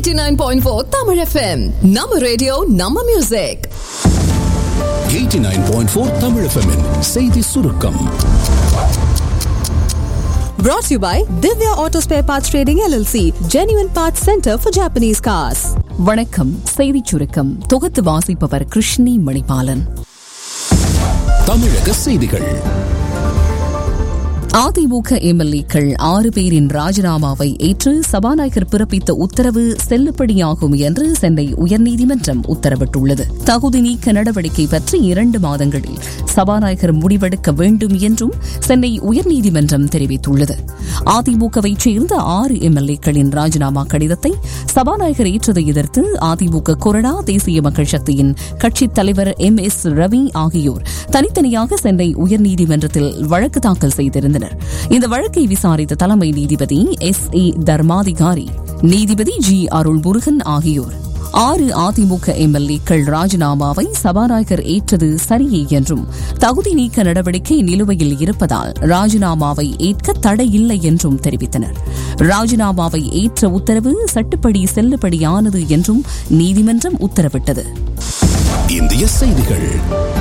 89.4 Tamil FM. நம்ம radio நம்ம music 89.4 Tamil FM -இன் செய்தி சுருக்கம் Brought to you by Divya Auto Spare Parts Trading LLC, Genuine Parts Center for Japanese Cars. வணக்கம் செய்திச் சுருக்கம் தொகுத்து வாசிப்பவர் கிருஷ்ணி மணிபாலன் தமிழக செய்திகள் அதிமுக எம்எல்ஏக்கள் ஆறு பேரின் ராஜினாமாவை ஏற்று சபாநாயகர் பிறப்பித்த உத்தரவு செல்லுபடியாகும் என்று சென்னை உயர்நீதிமன்றம் உத்தரவிட்டுள்ளது தகுதி நீக்க நடவடிக்கை பற்றி இரண்டு மாதங்களில் சபாநாயகர் முடிவெடுக்க வேண்டும் என்றும் சென்னை உயர்நீதிமன்றம் தெரிவித்துள்ளது அதிமுகவை சேர்ந்த ஆறு எம்எல்ஏக்களின் ராஜினாமா கடிதத்தை சபாநாயகர் ஏற்றதை எதிர்த்து அதிமுக கொறடா தேசிய மக்கள் சக்தியின் கட்சித் தலைவர் எம் எஸ் ரவி ஆகியோர் தனித்தனியாக சென்னை உயர்நீதிமன்றத்தில் வழக்கு தாக்கல் செய்திருந்தனர் இந்த வழக்கை விசாரித்த தலைமை நீதிபதி எஸ் ஏ தர்மாதிகாரி நீதிபதி ஜி அருள் முருகன் ஆகியோர் ஆறு அதிமுக எம்எல்ஏக்கள் ராஜினாமாவை சபாநாயகர் ஏற்றது சரியே என்றும் தகுதி நீக்க நடவடிக்கை நிலுவையில் இருப்பதால் ராஜினாமாவை ஏற்க தடையில்லை என்றும் தெரிவித்தனர் ராஜினாமாவை ஏற்ற உத்தரவு சட்டப்படி செல்லுபடியானது என்றும் நீதிமன்றம் உத்தரவிட்டது இந்திய செய்திகள்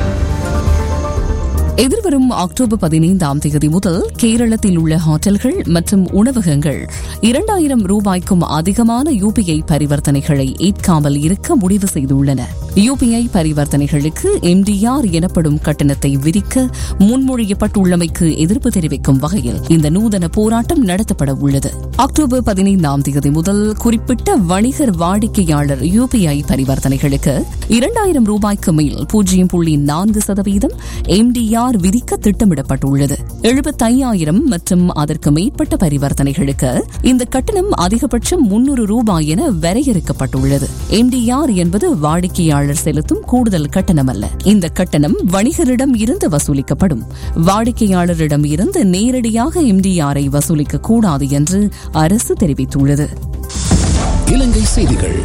எதிர்வரும் அக்டோபர் பதினைந்தாம் தேதி முதல் கேரளத்தில் உள்ள ஹோட்டல்கள் மற்றும் உணவகங்கள் இரண்டாயிரம் ரூபாய்க்கும் அதிகமான யுபிஐ பரிவர்த்தனைகளை ஏற்காமல் இருக்க முடிவு செய்துள்ளன யுபிஐ பரிவர்த்தனைகளுக்கு எம்டிஆர் எனப்படும் கட்டணத்தை விதிக்க முன்மொழியப்பட்டுள்ளமைக்கு எதிர்ப்பு தெரிவிக்கும் வகையில் இந்த நூதன போராட்டம் நடத்தப்பட உள்ளது அக்டோபர் பதினைந்தாம் தேதி முதல் குறிப்பிட்ட வணிகர் வாடிக்கையாளர் யுபிஐ பரிவர்த்தனைகளுக்கு இரண்டாயிரம் ரூபாய்க்கு மேல் பூஜ்ஜியம் புள்ளி நான்கு சதவீதம் எம்டிஆர் விதிக்க திட்டமிடப்பட்டுள்ளது எழுபத்தையாயிரம் மற்றும் அதற்கு மேற்பட்ட பரிவர்த்தனைகளுக்கு இந்த கட்டணம் அதிகபட்சம் முன்னூறு ரூபாய் என வரையறுக்கப்பட்டுள்ளது எம்டிஆர் என்பது வாடிக்கையாளர் செலுத்தும் கூடுதல் கட்டணம் அல்ல இந்த கட்டணம் வணிகரிடம் இருந்து வசூலிக்கப்படும் வாடிக்கையாளரிடம் இருந்து நேரடியாக எம்டிஆரை வசூலிக்க கூடாது என்று அரசு தெரிவித்துள்ளது இலங்கை செய்திகள்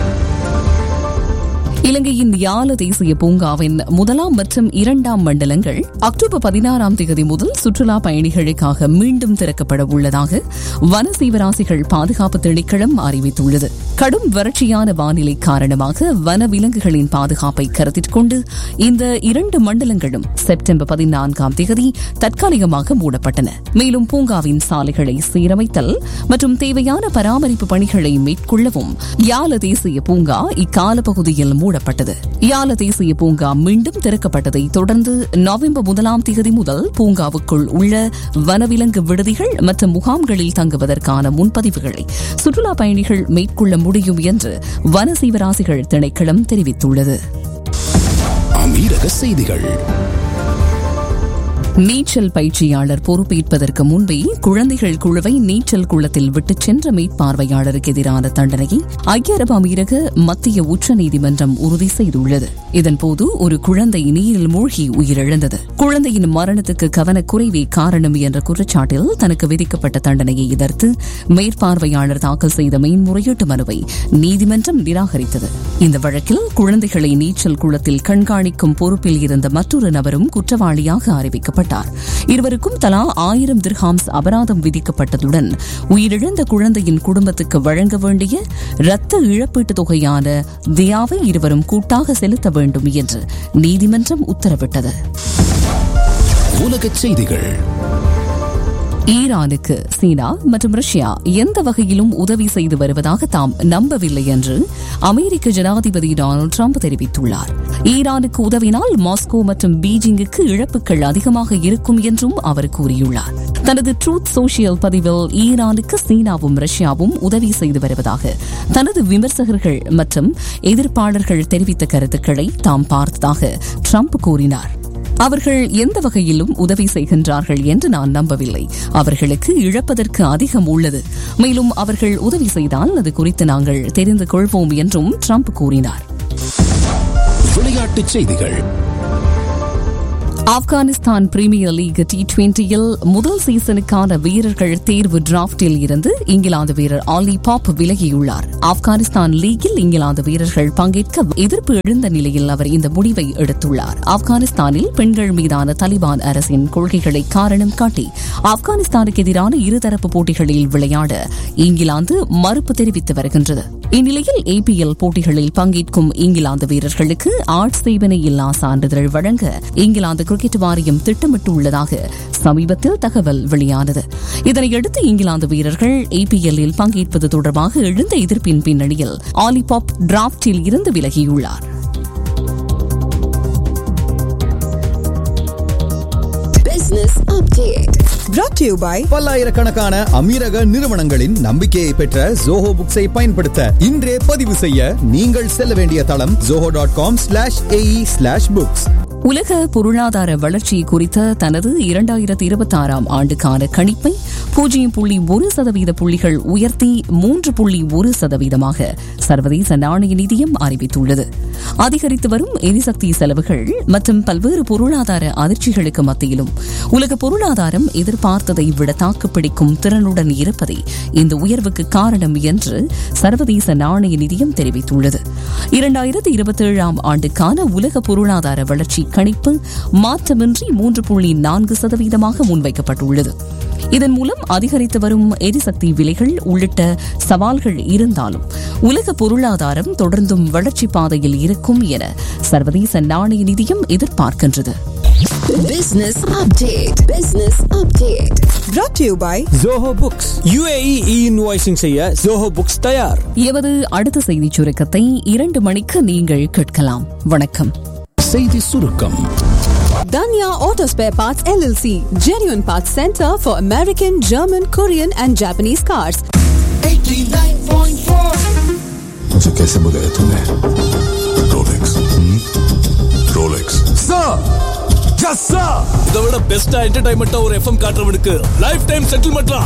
இலங்கையின் யால தேசிய பூங்காவின் முதலாம் மற்றும் இரண்டாம் மண்டலங்கள் அக்டோபர் பதினாறாம் தேதி முதல் சுற்றுலா பயணிகளுக்காக மீண்டும் திறக்கப்பட உள்ளதாக வன சீவராசிகள் பாதுகாப்பு திணைக்களம் அறிவித்துள்ளது கடும் வறட்சியான வானிலை காரணமாக வன விலங்குகளின் பாதுகாப்பை கருத்தில் கொண்டு இந்த இரண்டு மண்டலங்களும் செப்டம்பர் பதினான்காம் தேதி தற்காலிகமாக மூடப்பட்டன மேலும் பூங்காவின் சாலைகளை சீரமைத்தல் மற்றும் தேவையான பராமரிப்பு பணிகளை மேற்கொள்ளவும் யால தேசிய பூங்கா இக்கால பகுதியில் மூடப்பட்டது யால தேசிய பூங்கா மீண்டும் திறக்கப்பட்டதை தொடர்ந்து நவம்பர் முதலாம் தேதி முதல் பூங்காவுக்குள் உள்ள வனவிலங்கு விடுதிகள் மற்றும் முகாம்களில் தங்குவதற்கான முன்பதிவுகளை சுற்றுலா பயணிகள் மேற்கொள்ள முடியும் என்று வன சீவராசிகள் திணைக்களம் தெரிவித்துள்ளது அமீரக செய்திகள் நீச்சல் பயிற்சியாளர் பொறுப்பேற்பதற்கு முன்பே குழந்தைகள் குழுவை நீச்சல் குளத்தில் விட்டுச் சென்ற மேற்பார்வையாளருக்கு எதிரான தண்டனையை ஐக்கிய அரபு அமீரக மத்திய உச்சநீதிமன்றம் உறுதி செய்துள்ளது இதன்போது ஒரு குழந்தை நீரில் மூழ்கி உயிரிழந்தது குழந்தையின் மரணத்துக்கு கவனக்குறைவே காரணம் என்ற குற்றச்சாட்டில் தனக்கு விதிக்கப்பட்ட தண்டனையை எதிர்த்து மேற்பார்வையாளர் தாக்கல் செய்த மேன்முறையீட்டு மனுவை நீதிமன்றம் நிராகரித்தது இந்த வழக்கில் குழந்தைகளை நீச்சல் குளத்தில் கண்காணிக்கும் பொறுப்பில் இருந்த மற்றொரு நபரும் குற்றவாளியாக அறிவிக்கப்பட்டார் கொல்லப்பட்டார் இருவருக்கும் தலா ஆயிரம் திர்ஹாம்ஸ் அபராதம் விதிக்கப்பட்டதுடன் உயிரிழந்த குழந்தையின் குடும்பத்துக்கு வழங்க வேண்டிய இரத்த இழப்பீட்டுத் தொகையான தியாவை இருவரும் கூட்டாக செலுத்த வேண்டும் என்று நீதிமன்றம் உத்தரவிட்டது உலகச் செய்திகள் ஈரானுக்கு சீனா மற்றும் ரஷ்யா எந்த வகையிலும் உதவி செய்து வருவதாக தாம் நம்பவில்லை என்று அமெரிக்க ஜனாதிபதி டொனால்டு ட்ரம்ப் தெரிவித்துள்ளார் ஈரானுக்கு உதவினால் மாஸ்கோ மற்றும் பீஜிங்குக்கு இழப்புகள் அதிகமாக இருக்கும் என்றும் அவர் கூறியுள்ளார் தனது ட்ரூத் சோசியல் பதிவில் ஈரானுக்கு சீனாவும் ரஷ்யாவும் உதவி செய்து வருவதாக தனது விமர்சகர்கள் மற்றும் எதிர்ப்பாளர்கள் தெரிவித்த கருத்துக்களை தாம் பார்த்ததாக ட்ரம்ப் கூறினார் அவர்கள் எந்த வகையிலும் உதவி செய்கின்றார்கள் என்று நான் நம்பவில்லை அவர்களுக்கு இழப்பதற்கு அதிகம் உள்ளது மேலும் அவர்கள் உதவி செய்தால் அது குறித்து நாங்கள் தெரிந்து கொள்வோம் என்றும் ட்ரம்ப் கூறினார் விளையாட்டுச் செய்திகள் ஆப்கானிஸ்தான் பிரீமியர் லீக் டி டுவெண்டியில் முதல் சீசனுக்கான வீரர்கள் தேர்வு டிராப்டில் இருந்து இங்கிலாந்து வீரர் ஆலி பாப் விலகியுள்ளார் ஆப்கானிஸ்தான் லீக்கில் இங்கிலாந்து வீரர்கள் பங்கேற்க எதிர்ப்பு எழுந்த நிலையில் அவர் இந்த முடிவை எடுத்துள்ளார் ஆப்கானிஸ்தானில் பெண்கள் மீதான தலிபான் அரசின் கொள்கைகளை காரணம் காட்டி ஆப்கானிஸ்தானுக்கு எதிரான இருதரப்பு போட்டிகளில் விளையாட இங்கிலாந்து மறுப்பு தெரிவித்து வருகின்றது இந்நிலையில் ஏபிஎல் போட்டிகளில் பங்கேற்கும் இங்கிலாந்து வீரர்களுக்கு ஆட்சேபனை இல்லா சான்றிதழ் வழங்க இங்கிலாந்து கிரிக்கெட் வாரியம் திட்டமிட்டுள்ளதாக சமீபத்தில் தகவல் வெளியானது இதனையடுத்து இங்கிலாந்து வீரர்கள் ஏபிஎல்லில் பங்கேற்பது தொடர்பாக எழுந்த எதிர்ப்பின் பின்னணியில் ஆலிபாப் டிராப்டில் இருந்து விலகியுள்ளார் Business update. Brought to you by பல்லாயிரக்கணக்கான அமீரக நிறுவனங்களின் நம்பிக்கையை பெற்ற ஜோஹோ புக்ஸை பயன்படுத்த இன்றே பதிவு செய்ய நீங்கள் செல்ல வேண்டிய தளம் Zoho dot com slash AE slash books உலக பொருளாதார வளர்ச்சி குறித்த தனது இரண்டாயிரத்தி இருபத்தி ஆறாம் ஆண்டுக்கான கணிப்பை பூஜ்ஜியம் புள்ளி ஒரு சதவீத புள்ளிகள் உயர்த்தி மூன்று புள்ளி ஒரு சதவீதமாக சர்வதேச நாணய நிதியம் அறிவித்துள்ளது அதிகரித்து வரும் எரிசக்தி செலவுகள் மற்றும் பல்வேறு பொருளாதார அதிர்ச்சிகளுக்கு மத்தியிலும் உலக பொருளாதாரம் எதிர்பார்த்ததை விட தாக்குப்பிடிக்கும் திறனுடன் இருப்பதே இந்த உயர்வுக்கு காரணம் என்று சர்வதேச நாணய நிதியம் தெரிவித்துள்ளது இரண்டாயிரத்தி இருபத்தி ஏழாம் ஆண்டுக்கான உலக பொருளாதார வளர்ச்சி கணிப்பு மாற்றமின்றி மூன்று புள்ளி நான்கு சதவீதமாக முன்வைக்கப்பட்டுள்ளது இதன் மூலம் அதிகரித்து வரும் எரிசக்தி விலைகள் உள்ளிட்ட சவால்கள் இருந்தாலும் உலக பொருளாதாரம் தொடர்ந்தும் வளர்ச்சி பாதையில் இருக்கும் என சர்வதேச நாணய நிதியம் எதிர்பார்க்கின்றது Business update. Business update. brought to you by Zoho books UAE e invoicing செய்ய ஜோஹோ புக்ஸ் தயார் எமது அடுத்த செய்திச் சுருக்கத்தை இரண்டு மணிக்கு நீங்கள் கேட்கலாம் வணக்கம் செய்தி சுருக்கம் Danya Auto Spare Parts LLC, genuine parts center for American, German, Korean, and Japanese cars. मुझे कैसे बुलाया तूने रोलेक्स रोलेक्स இதை விட பெஸ்டா என்டர்டைன்மெண்டா ஒரு எஃப்எம் காட்டுறவனுக்கு லைஃப் டைம் செட்டில்மெண்ட்லாம்